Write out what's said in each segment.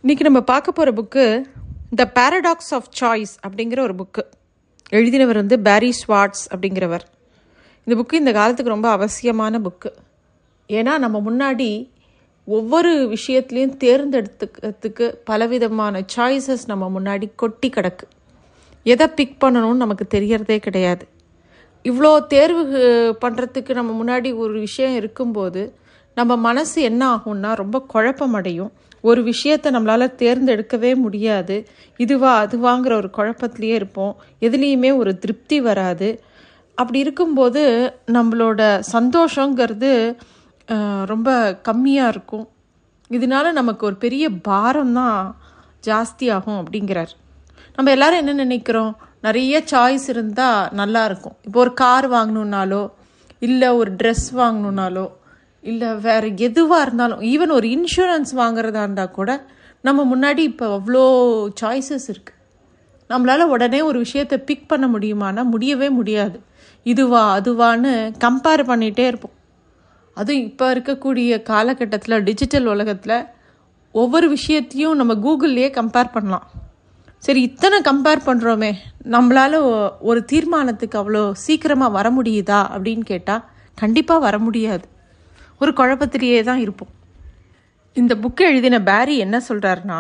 இன்றைக்கி நம்ம பார்க்க போகிற book the paradox of choice அப்படிங்கிற ஒரு புக்கு எழுதினவர் வந்து பேரி ஸ்வாட்ஸ் அப்படிங்கிறவர் இந்த புக்கு இந்த காலத்துக்கு ரொம்ப அவசியமான புக்கு ஏன்னா நம்ம முன்னாடி ஒவ்வொரு விஷயத்துலையும் தேர்ந்தெடுத்துக்கிறதுக்கு பலவிதமான சாய்ஸஸ் நம்ம முன்னாடி கொட்டி கிடக்கு எதை பிக் பண்ணணும்னு நமக்கு தெரியறதே கிடையாது இவ்வளோ தேர்வு பண்ணுறதுக்கு நம்ம முன்னாடி ஒரு விஷயம் இருக்கும்போது நம்ம மனசு என்ன ஆகும்னா ரொம்ப குழப்பமடையும் ஒரு விஷயத்தை நம்மளால் தேர்ந்தெடுக்கவே முடியாது இதுவா அதுவாங்கிற ஒரு குழப்பத்திலேயே இருப்போம் எதுலேயுமே ஒரு திருப்தி வராது அப்படி இருக்கும்போது நம்மளோட சந்தோஷங்கிறது அஹ், ரொம்ப கம்மியாக இருக்கும் இதனால நமக்கு ஒரு பெரிய பாரம் தான் ஜாஸ்தியாகும் அப்படிங்கிறார் நம்ம எல்லாரும் என்ன நினைக்கிறோம் நிறைய சாய்ஸ் இருந்தால் நல்லா இருக்கும் இப்போ ஒரு கார் வாங்கணுன்னாலோ இல்லை ஒரு ட்ரெஸ் வாங்கணுன்னாலோ இல்லை வேறு எதுவாக இருந்தாலும் ஈவன் ஒரு இன்சூரன்ஸ் வாங்குறதா இருந்தால் கூட நம்ம முன்னாடி இப்போ அவ்வளோ சாய்ஸஸ் இருக்குது நம்மளால் உடனே ஒரு விஷயத்தை பிக் பண்ண முடியுமானா முடியவே முடியாது இதுவா அதுவான்னு கம்பேர் பண்ணிகிட்டே இருப்போம் அதுவும் இப்போ இருக்கக்கூடிய காலகட்டத்தில் டிஜிட்டல் உலகத்தில் ஒவ்வொரு விஷயத்தையும் நம்ம கூகுள்லேயே கம்பேர் பண்ணலாம் சரி இத்தனை கம்பேர் பண்ணுறோமே நம்மளால் ஒரு தீர்மானத்துக்கு அவ்வளோ சீக்கிரமாக வர முடியுதா அப்படின்னு கேட்டால் கண்டிப்பாக வர முடியாது ஒரு குழப்பத்திலேயே தான் இருப்போம் இந்த புக்கை எழுதின பேரி என்ன சொல்கிறாருன்னா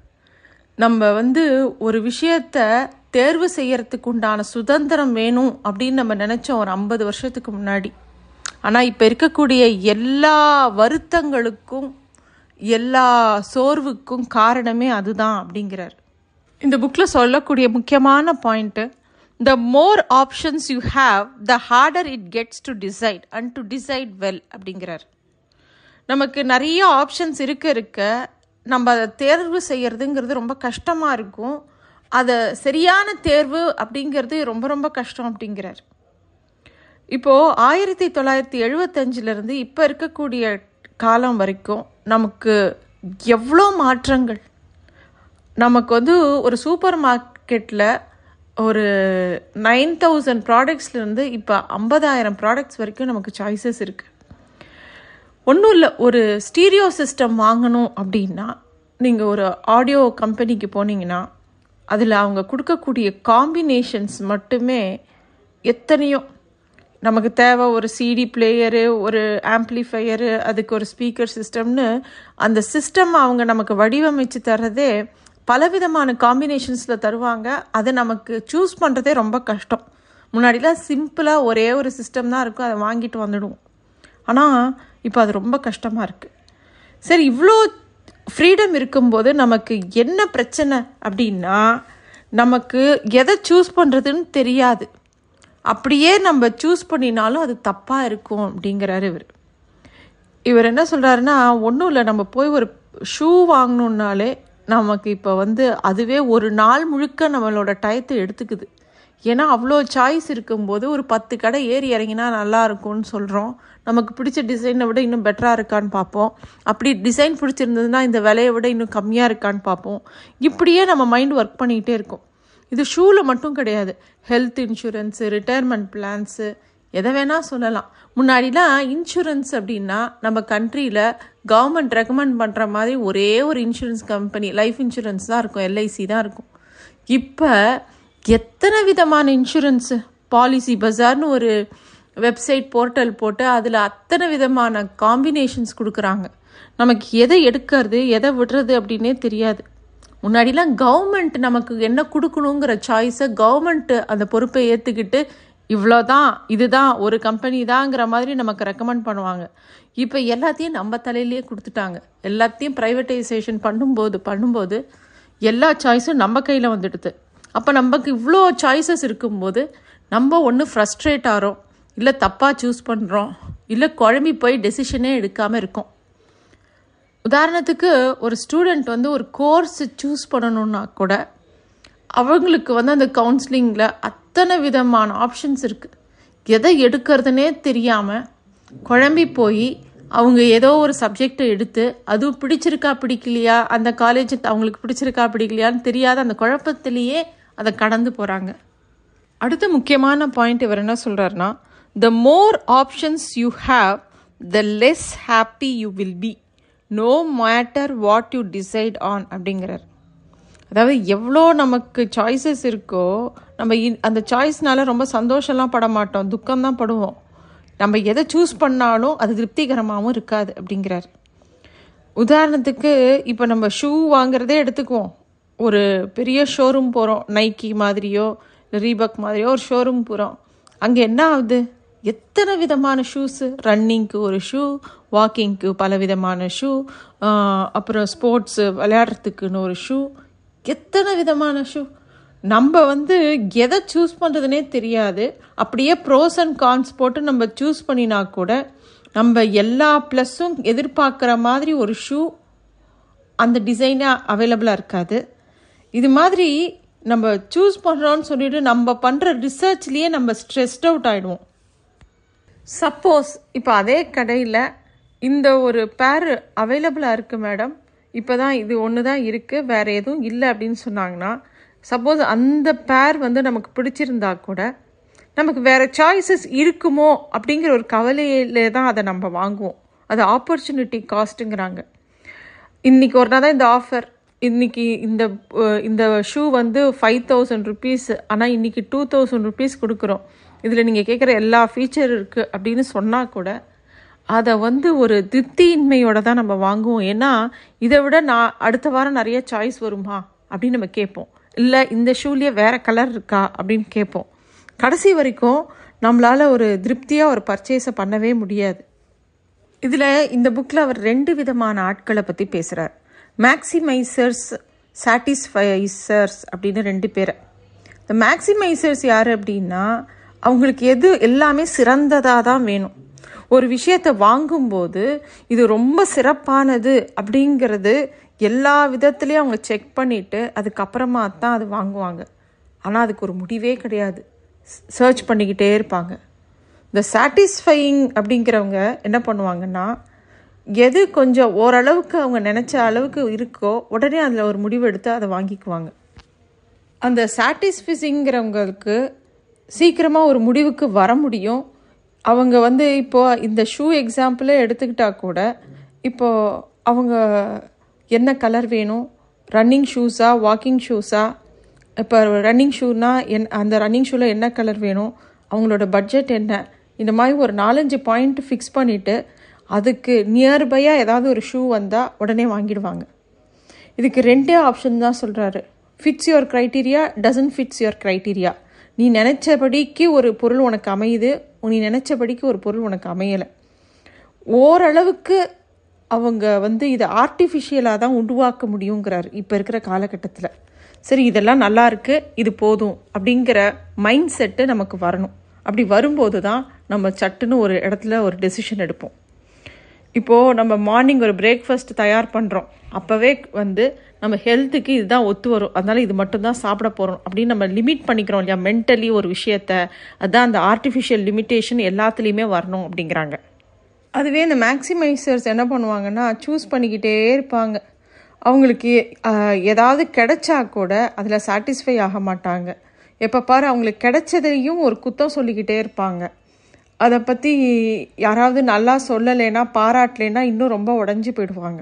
நம்ம வந்து ஒரு விஷயத்த தேர்வு செய்யறதுக்கு உண்டான சுதந்திரம் வேணும் அப்படின்னு நம்ம நினச்சோம் ஒரு ஐம்பது வருஷத்துக்கு முன்னாடி ஆனால் இப்போ இருக்கக்கூடிய எல்லா வருத்தங்களுக்கும் எல்லா சோர்வுக்கும் காரணமே அதுதான் அப்படிங்கிறார் இந்த புக்கில் சொல்லக்கூடிய முக்கியமான point the more options you have the harder it gets to decide and to decide well அப்படிங்கிறார் நமக்கு நிறைய ஆப்ஷன்ஸ் இருக்க இருக்க நம்ம அதை தேர்வு செய்யறதுங்கிறது ரொம்ப கஷ்டமாக இருக்கும் அதை சரியான தேர்வு அப்படிங்கிறது ரொம்ப ரொம்ப கஷ்டம் அப்படிங்கிறார் இப்போது ஆயிரத்தி தொள்ளாயிரத்தி எழுபத்தஞ்சிலேருந்து இப்போ இருக்கக்கூடிய காலம் வரைக்கும் நமக்கு எவ்வளோ மாற்றங்கள் நமக்கு வந்து ஒரு சூப்பர் மார்க்கெட்டில் ஒரு நைன் தௌசண்ட் ப்ராடக்ட்ஸ்லேருந்து இப்போ ஐம்பதாயிரம் ப்ராடக்ட்ஸ் வரைக்கும் நமக்கு சாய்ஸஸ் இருக்குது ஒன்றும் இல்லை ஒரு ஸ்டீரியோ சிஸ்டம் வாங்கணும் அப்படின்னா நீங்கள் ஒரு ஆடியோ கம்பெனிக்கு போனீங்கன்னா அதில் அவங்க கொடுக்கக்கூடிய காம்பினேஷன்ஸ் மட்டுமே எத்தனையோ நமக்கு தேவை ஒரு சிடி பிளேயரு ஒரு ஆம்ப்ளிஃபையரு அதுக்கு ஒரு ஸ்பீக்கர் சிஸ்டம்னு அந்த சிஸ்டம் அவங்க நமக்கு வடிவமைச்சு தர்றதே பலவிதமான காம்பினேஷன்ஸில் தருவாங்க அதை நமக்கு சூஸ் பண்ணுறதே ரொம்ப கஷ்டம் முன்னாடிலாம் சிம்பிளாக ஒரே ஒரு சிஸ்டம் தான் இருக்கும் அதை வாங்கிட்டு வந்துடுவோம் ஆனால் இப்போ அது ரொம்ப கஷ்டமாக இருக்குது சரி இவ்வளோ ஃப்ரீடம் இருக்கும்போது நமக்கு என்ன பிரச்சனை அப்படின்னா நமக்கு எதை சூஸ் பண்ணுறதுன்னு தெரியாது அப்படியே நம்ம சூஸ் பண்ணினாலும் அது தப்பாக இருக்கும் அப்படிங்கிறாரு இவர் இவர் என்ன சொல்கிறாருன்னா ஒன்றும் இல்லை நம்ம போய் ஒரு ஷூ வாங்கணுன்னாலே நமக்கு இப்போ வந்து அதுவே ஒரு நாள் முழுக்க நம்மளோட டயத்தை எடுத்துக்குது ஏன்னா அவ்வளோ சாய்ஸ் இருக்கும்போது ஒரு பத்து கடை ஏறி இறங்கினா நல்லா இருக்கும்னு சொல்கிறோம் நமக்கு பிடிச்ச டிசைனை விட இன்னும் பெட்டராக இருக்கான்னு பார்ப்போம் அப்படி டிசைன் பிடிச்சிருந்ததுன்னா இந்த விலையை விட இன்னும் கம்மியாக இருக்கான்னு பார்ப்போம் இப்படியே நம்ம மைண்ட் ஒர்க் பண்ணிக்கிட்டே இருக்கும் இது ஷூவில் மட்டும் கிடையாது ஹெல்த் இன்சூரன்ஸு ரிட்டையர்மெண்ட் பிளான்ஸு எதை வேணால் சொல்லலாம் முன்னாடிலாம் இன்சூரன்ஸ் அப்படின்னா நம்ம கண்ட்ரியில் கவர்மெண்ட் ரெக்கமெண்ட் பண்ணுற மாதிரி ஒரே ஒரு இன்சூரன்ஸ் கம்பெனி லைஃப் இன்சூரன்ஸ் தான் இருக்கும் எல்ஐசி தான் இருக்கும் இப்போ எத்தனை விதமான இன்சூரன்ஸு பாலிசி பஜார்னு ஒரு வெப்சைட் போர்ட்டல் போட்டு அதில் அத்தனை விதமான காம்பினேஷன்ஸ் கொடுக்குறாங்க நமக்கு எதை எடுக்கிறது எதை விடுறது அப்படின்னே தெரியாது முன்னாடிலாம் கவர்மெண்ட் நமக்கு என்ன கொடுக்கணுங்கிற சாய்ஸை கவர்மெண்ட் அந்த பொறுப்பை ஏற்றுக்கிட்டு இவ்வளோதான் இதுதான் ஒரு கம்பெனி தாங்கிற மாதிரி நமக்கு ரெக்கமெண்ட் பண்ணுவாங்க இப்போ எல்லாத்தையும் நம்ம தலையிலேயே கொடுத்துட்டாங்க எல்லாத்தையும் ப்ரைவேட்டைசேஷன் பண்ணும்போது பண்ணும்போது எல்லா சாய்ஸும் நம்ம கையில் வந்துடுது அப்போ நமக்கு இவ்வளோ சாய்ஸஸ் இருக்கும்போது நம்ம ஒன்று ஃப்ரஸ்ட்ரேட் ஆகிறோம் இல்லை தப்பாக சூஸ் பண்ணுறோம் இல்லை குழம்பி போய் டெசிஷனே எடுக்காமல் இருக்கோம் உதாரணத்துக்கு ஒரு ஸ்டூடெண்ட் வந்து ஒரு கோர்ஸ் சூஸ் பண்ணணுன்னா கூட அவங்களுக்கு வந்து அந்த கவுன்சிலிங்கில் அத்தனை விதமான ஆப்ஷன்ஸ் இருக்குது எதை எடுக்கிறதுனே தெரியாமல் குழம்பி போய் அவங்க ஏதோ ஒரு சப்ஜெக்டை எடுத்து அதுவும் பிடிச்சிருக்கா பிடிக்கலையா அந்த காலேஜ் அவங்களுக்கு பிடிச்சிருக்கா பிடிக்கலையான்னு தெரியாத அந்த குழப்பத்திலேயே அதை கடந்து போகிறாங்க அடுத்த முக்கியமான பாயிண்ட் இவர் என்ன சொல்கிறாருன்னா the more options you have the less happy you will be no matter what you decide on அப்படிங்கிறார் அதாவது எவ்வளோ நமக்கு சாய்ஸஸ் இருக்கோ நம்ம இ- அந்த சாய்ஸ்னால ரொம்ப சந்தோஷம்லாம் பட மாட்டோம் துக்கம்தான் படுவோம் நம்ம எதை சூஸ் பண்ணாலும் அது திருப்திகரமாகவும் இருக்காது அப்படிங்கிறார் உதாரணத்துக்கு இப்போ நம்ம ஷூ வாங்குறதே எடுத்துக்குவோம் ஒரு பெரிய ஷோரூம் போகிறோம் நைக்கி மாதிரியோ ரீபக் மாதிரியோ ஒரு ஷோரூம் போகிறோம் அங்கே என்ன ஆகுது எத்தனை விதமான ஷூஸு ரன்னிங்க்கு ஒரு ஷூ வாக்கிங்க்கு பல விதமான ஷூ அப்புறம் ஸ்போர்ட்ஸு விளையாடுறதுக்குன்னு ஒரு ஷூ எத்தனை விதமான ஷூ நம்ம வந்து எதை சூஸ் பண்ணுறதுனே தெரியாது அப்படியே ப்ரோஸ் அண்ட் கான்ஸ் போட்டு நம்ம சூஸ் பண்ணினா கூட நம்ம எல்லா ப்ளஸ்ஸும் எதிர்பார்க்குற மாதிரி ஒரு ஷூ அந்த டிசைனாக அவைலபிளாக இருக்காது இது மாதிரி நம்ம சூஸ் பண்ணுறோன்னு சொல்லிட்டு நம்ம பண்ணுற ரிசர்ச்லேயே நம்ம ஸ்ட்ரெஸ்ட் அவுட் ஆகிடுவோம் சப்போஸ் இப்போ அதே கடையில் இந்த ஒரு பேர் அவைலபிளாக இருக்குது மேடம் இப்போ தான் இது ஒன்று தான் இருக்குது வேறு எதுவும் இல்லை அப்படின்னு சொன்னாங்கன்னா சப்போஸ் அந்த பேர் வந்து நமக்கு பிடிச்சிருந்தா கூட நமக்கு வேறு சாய்ஸஸ் இருக்குமோ அப்படிங்கிற ஒரு கவலையிலே தான் அதை நம்ம வாங்குவோம் அது ஆப்பர்ச்சுனிட்டி காஸ்ட்டுங்கிறாங்க இன்னைக்கு ஒரு நாள் தான் இந்த ஆஃபர் இன்னைக்கு இந்த அஹ், இந்த ஷூ வந்து ஃபைவ் தௌசண்ட் ருபீஸ் ஆனால் இன்னைக்கு டூ தௌசண்ட் ருபீஸ் கொடுக்குறோம் இதில் நீங்கள் கேட்குற எல்லா ஃபீச்சர் இருக்குது அப்படின்னு சொன்னால் கூட அதை வந்து ஒரு திருப்தியின்மையோட தான் நம்ம வாங்குவோம் ஏன்னா இதை விட நான் அடுத்த வாரம் நிறைய சாய்ஸ் வருமா அப்படின்னு நம்ம கேட்போம் இல்லை இந்த ஷூலேயே வேறு கலர் இருக்கா அப்படின்னு கேட்போம் கடைசி வரைக்கும் நம்மளால் ஒரு திருப்தியாக ஒரு பர்ச்சேஸை பண்ணவே முடியாது இதில் இந்த புக்கில் அவர் ரெண்டு விதமான ஆட்களை பற்றி பேசுகிறார் மேக்சிமைசர்ஸ் சாட்டிஸ்ஃபைசர்ஸ் அப்படின்னு ரெண்டு பேரை இந்த மேக்சிமைசர்ஸ் யார் அப்படின்னா அவங்களுக்கு எது எல்லாமே சிறந்ததாக தான் வேணும் ஒரு விஷயத்தை வாங்கும்போது இது ரொம்ப சிறப்பானது அப்படிங்கிறது எல்லா விதத்துலேயும் அவங்க செக் பண்ணிவிட்டு அதுக்கப்புறமா தான் அது வாங்குவாங்க ஆனால் அதுக்கு ஒரு முடிவே கிடையாது சர்ச் பண்ணிக்கிட்டே இருப்பாங்க இந்த சாட்டிஸ்ஃபையிங் அப்படிங்கிறவங்க என்ன பண்ணுவாங்கன்னா எது கொஞ்சம் ஓரளவுக்கு அவங்க நினச்ச அளவுக்கு இருக்கோ உடனே அதில் ஒரு முடிவு எடுத்து அதை வாங்கிக்குவாங்க அந்த சாட்டிஸ்ஃபிசிங்கிறவங்களுக்கு சீக்கிரமாக ஒரு முடிவுக்கு வர முடியும் அவங்க வந்து இப்போது இந்த ஷூ எக்ஸாம்பிளே எடுத்துக்கிட்டா கூட இப்போது அவங்க என்ன கலர் வேணும் ரன்னிங் ஷூஸா வாக்கிங் ஷூஸா இப்போ ரன்னிங் ஷூனா என் அந்த ரன்னிங் ஷூவில் என்ன கலர் வேணும் அவங்களோட பட்ஜெட் என்ன இந்த மாதிரி ஒரு நாலஞ்சு பாயிண்ட் ஃபிக்ஸ் பண்ணிவிட்டு அதுக்கு நியர்பையாக ஏதாவது ஒரு ஷூ வந்தால் உடனே வாங்கிடுவாங்க இதுக்கு ரெண்டே ஆப்ஷன் தான் சொல்கிறாரு fits your criteria doesn't fits your criteria நீ நினச்சபடிக்கு ஒரு பொருள் உனக்கு அமையுது நீ நினச்சபடிக்கு ஒரு பொருள் உனக்கு அமையலை ஓரளவுக்கு அவங்க வந்து இதை ஆர்டிஃபிஷியலாக தான் உருவாக்க முடியுங்கிறார் இப்போ இருக்கிற காலகட்டத்தில் சரி இதெல்லாம் நல்லா இருக்கு இது போதும் அப்படிங்கிற மைண்ட் செட்டு நமக்கு வரணும் அப்படி வரும்போது தான் நம்ம சட்டுன்னு ஒரு இடத்துல ஒரு டெசிஷன் எடுப்போம் இப்போது நம்ம மார்னிங் ஒரு பிரேக்ஃபாஸ்ட் தயார் பண்ணுறோம் அப்போவே வந்து நம்ம ஹெல்த்துக்கு இதுதான் ஒத்து வரும் அதனால இது மட்டும்தான் சாப்பிட போகிறோம் அப்படின்னு நம்ம லிமிட் பண்ணிக்கிறோம் இல்லையா மென்டலி ஒரு விஷயத்த அதுதான் அந்த ஆர்டிஃபிஷியல் லிமிட்டேஷன் எல்லாத்துலேயுமே வரணும் அப்படிங்கிறாங்க அதுவே இந்த மேக்ஸிமைசர்ஸ் என்ன பண்ணுவாங்கன்னா சூஸ் பண்ணிக்கிட்டே இருப்பாங்க அவங்களுக்கு ஆஹ், ஏதாவது கிடைச்சா கூட அதில் சாட்டிஸ்ஃபை ஆக மாட்டாங்க எப்போ பாரு அவங்களுக்கு கிடைச்சதையும் ஒரு குத்தம் சொல்லிக்கிட்டே இருப்பாங்க அதை பற்றி யாராவது நல்லா சொல்லலைன்னா பாராட்டலைன்னா இன்னும் ரொம்ப உடஞ்சி போயிடுவாங்க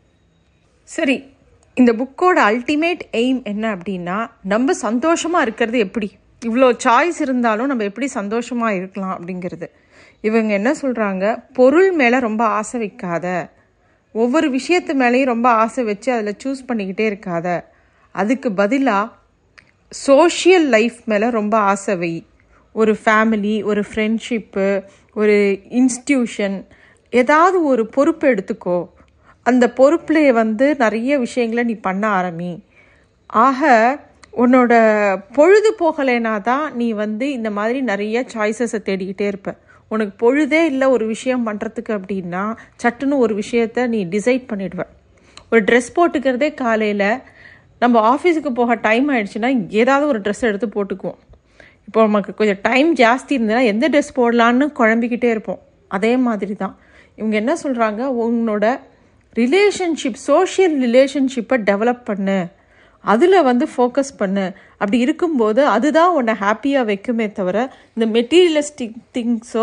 சரி இந்த புக்கோட அல்டிமேட் எய்ம் என்ன அப்படின்னா நம்ம சந்தோஷமாக இருக்கிறது எப்படி இவ்வளோ சாய்ஸ் இருந்தாலும் நம்ம எப்படி சந்தோஷமாக இருக்கலாம் அப்படிங்கிறது இவங்க என்ன சொல்கிறாங்க பொருள் மேலே ரொம்ப ஆசை வைக்காத ஒவ்வொரு விஷயத்து மேலேயும் ரொம்ப ஆசை வச்சு அதில் சூஸ் பண்ணிக்கிட்டே இருக்காத அதுக்கு பதிலாக சோஷியல் லைஃப் மேலே ரொம்ப ஆசை வை ஒரு ஃபேமிலி ஒரு ஃப்ரெண்ட்ஷிப்பு ஒரு இன்ஸ்டியூஷன் ஏதாவது ஒரு பொறுப்பு எடுத்துக்கோ அந்த பொறுப்பில் வந்து நிறைய விஷயங்களை நீ பண்ண ஆரம்பி ஆக உன்னோட பொழுது போகலைனா தான் நீ வந்து இந்த மாதிரி நிறைய சாய்ஸஸை தேடிக்கிட்டே இருப்ப உனக்கு பொழுதே இல்லை ஒரு விஷயம் பண்ணுறதுக்கு அப்படின்னா சட்டுன்னு ஒரு விஷயத்த நீ டிசைட் பண்ணிடுவ ஒரு ட்ரெஸ் போட்டுக்கிறதே காலையில் நம்ம ஆஃபீஸுக்கு போக டைம் ஆயிடுச்சுன்னா ஏதாவது ஒரு ட்ரெஸ் எடுத்து போட்டுக்குவோம் இப்போ நமக்கு கொஞ்சம் டைம் ஜாஸ்தி இருந்ததுன்னா எந்த ட்ரெஸ் போடலான்னு குழம்பிக்கிட்டே இருப்போம் அதே மாதிரி தான் இவங்க என்ன சொல்கிறாங்க உன்னோட ரிலேஷன்ஷிப் சோஷியல் ரிலேஷன்ஷிப்பை டெவலப் பண்ணு அதில் வந்து ஃபோக்கஸ் பண்ணு அப்படி இருக்கும்போது அதுதான் உன்னை ஹாப்பியாக வைக்குமே தவிர இந்த மெட்டீரியலிஸ்டிக் திங்ஸோ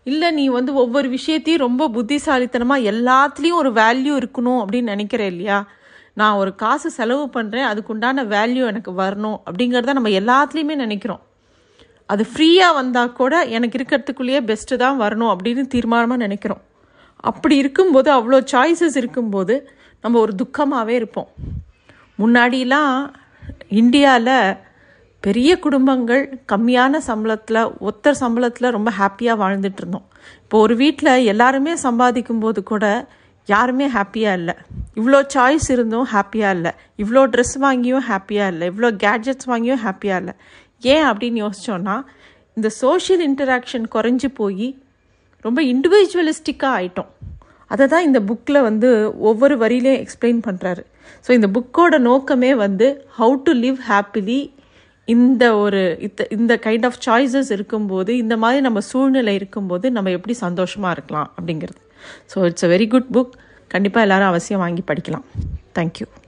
இல்லை நீ வந்து ஒவ்வொரு விஷயத்தையும் ரொம்ப புத்திசாலித்தனமாக எல்லாத்துலேயும் ஒரு வேல்யூ இருக்கணும் அப்படின்னு நினைக்கிற இல்லையா நான் ஒரு காசு செலவு பண்ணுறேன் அதுக்குண்டான வேல்யூ எனக்கு வரணும் அப்படிங்கிறத நம்ம எல்லாத்துலேயுமே நினைக்கிறோம் அது ஃப்ரீயாக வந்தால் கூட எனக்கு இருக்கிறதுக்குள்ளேயே பெஸ்ட்டு தான் வரணும் அப்படின்னு தீர்மானமாக நினைக்கிறோம் அப்படி இருக்கும்போது அவ்வளோ சாய்ஸஸ் இருக்கும்போது நம்ம ஒரு துக்கமாகவே இருப்போம் முன்னாடிலாம் இந்தியாவில் பெரிய குடும்பங்கள் கம்மியான சம்பளத்தில் ஒத்தர் சம்பளத்தில் ரொம்ப ஹாப்பியாக வாழ்ந்துட்டு இருந்தோம் இப்போ ஒரு வீட்டில் எல்லாருமே சம்பாதிக்கும் போது கூட யாருமே ஹாப்பியாக இல்லை இவ்வளோ சாய்ஸ் இருந்தும் ஹாப்பியாக இல்லை இவ்வளோ ட்ரெஸ் வாங்கியும் ஹாப்பியாக இல்லை இவ்வளோ கேட்ஜெட்ஸ் வாங்கியும் ஹாப்பியாக இல்லை ஏன் அப்படின்னு யோசிச்சோன்னா இந்த சோஷியல் இன்டராக்ஷன் குறைஞ்சி போய் ரொம்ப இண்டிவிஜுவலிஸ்டிக்காக ஆயிட்டோம் அதை தான் இந்த புக்கில் வந்து ஒவ்வொரு வரியிலையும் எக்ஸ்பிளைன் பண்ணுறாரு ஸோ இந்த புக்கோட நோக்கமே வந்து ஹவு டு லிவ் ஹாப்பிலி இந்த ஒரு இத்த இந்த கைண்ட் ஆஃப் சாய்ஸஸ் இருக்கும்போது இந்த மாதிரி நம்ம சூழ்நிலை இருக்கும்போது நம்ம எப்படி சந்தோஷமாக இருக்கலாம் அப்படிங்கிறது so it's a very good book கண்டிப்பாக எல்லாரும் அவசியம் வாங்கி படிக்கலாம் தேங்க்யூ